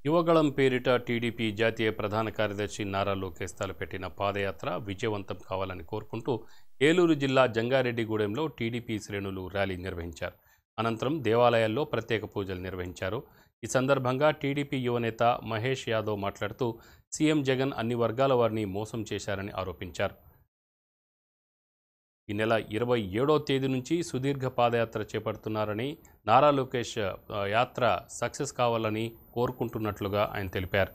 యువగళం పేరిట టీడీపీ జాతీయ ప్రధాన కార్యదర్శి నారా లోకేష్ తలపెట్టిన పాదయాత్ర విజయవంతం కావాలని కోరుకుంటూ ఏలూరు జిల్లా జంగారెడ్డిగూడెంలో టీడీపీ శ్రేణులు ర్యాలీ నిర్వహించారు అనంతరం దేవాలయాల్లో ప్రత్యేక పూజలు నిర్వహించారు ఈ సందర్భంగా టీడీపీ యువనేత మహేష్ యాదవ్ మాట్లాడుతూ సీఎం జగన్ అన్ని వర్గాల వారిని మోసం చేశారని ఆరోపించారు ఈ నెల ఇరవై ఏడో తేదీ నుంచి సుదీర్ఘ పాదయాత్ర చేపడుతున్నారని నారా లోకేష్ ఆ, యాత్ర సక్సెస్ కావాలని కోరుకుంటున్నట్లుగా ఆయన తెలిపారు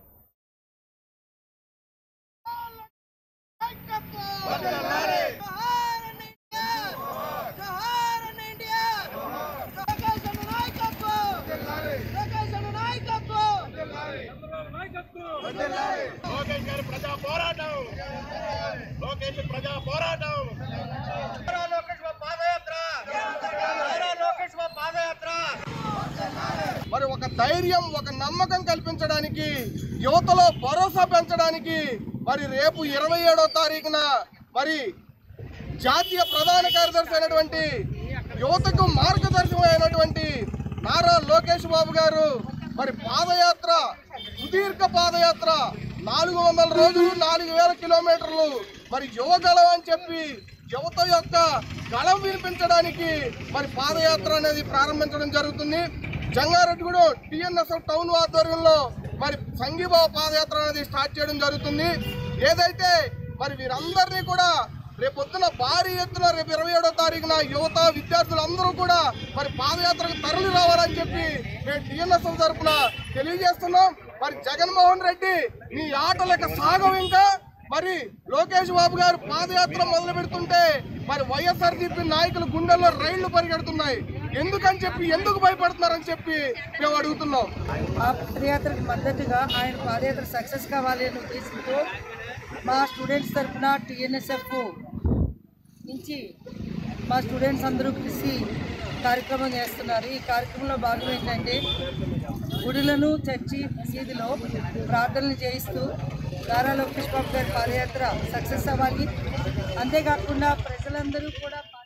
లోకేష్ గారి ప్రజా పోరాటం లోకేష్ ప్రజా పోరాటం నారా లోకేష్ బాబు పాదయాత్ర నారా లోకేష్ బాబు పాదయాత్ర మరి ఒక ధైర్యం ఒక నమ్మకం కల్పించడానికి యువతలో భరోసా పెంచడానికి మరి రేపు ఇరవై ఏడో తారీఖున మరి జాతీయ ప్రధాన కార్యదర్శి అయినటువంటి యువతకు మార్గదర్శకం అయినటువంటి నారా లోకేష్ బాబు గారు మరి పాదయాత్ర సుదీర్ఘ పాదయాత్ర నాలుగు వందల రోజులు నాలుగు వేల కిలోమీటర్లు మరి యువగలం అని చెప్పి యువత యొక్క గళం వినిపించడానికి మరి పాదయాత్ర అనేది ప్రారంభించడం జరుగుతుంది జంగారెడ్డిగూడెం టిఎన్ఎస్ఎఫ్ టౌన్ ఆధ్వర్యంలో మరి సంఘీభావ పాదయాత్ర అనేది స్టార్ట్ చేయడం జరుగుతుంది ఏదైతే మరి వీరందరినీ కూడా రేపొద్దున భారీ ఎత్తున రేపు ఇరవై ఏడో తారీఖున యువత విద్యార్థులందరూ కూడా మరి పాదయాత్రకు తరలి రావాలని చెప్పి మేము టిఎన్ఎస్ఎఫ్ తరఫున తెలియజేస్తున్నాం మరి జగన్మోహన్ రెడ్డి నీ ఆటలకు సాగం ఇంకా మరి లోకేష్ బాబు గారు పాదయాత్ర మొదలు పెడుతుంటే మరి వైఎస్ఆర్సీపీ నాయకుల గుండెల్లో రైళ్లు పరిగెడుతున్నాయి ఎందుకని చెప్పి ఎందుకు భయపడుతున్నారని చెప్పి మేము అడుగుతున్నాం ఆ పాదయాత్రకు మద్దతుగా ఆయన పాదయాత్ర సక్సెస్ కావాలి అనే ఉద్దేశంతో మా స్టూడెంట్స్ తరఫున టీఎన్ఎస్ఎఫ్ నుంచి మా స్టూడెంట్స్ అందరూ కలిసి కార్యక్రమం చేస్తున్నారు ఈ కార్యక్రమంలో భాగం ఏంటంటే గుడులను చర్చి మసీదులో ప్రార్థనలు చేయిస్తూ నారా లోకేష్ బాబు గారి పాదయాత్ర సక్సెస్ అవ్వాలి అంతేకాకుండా ప్రజలందరూ కూడా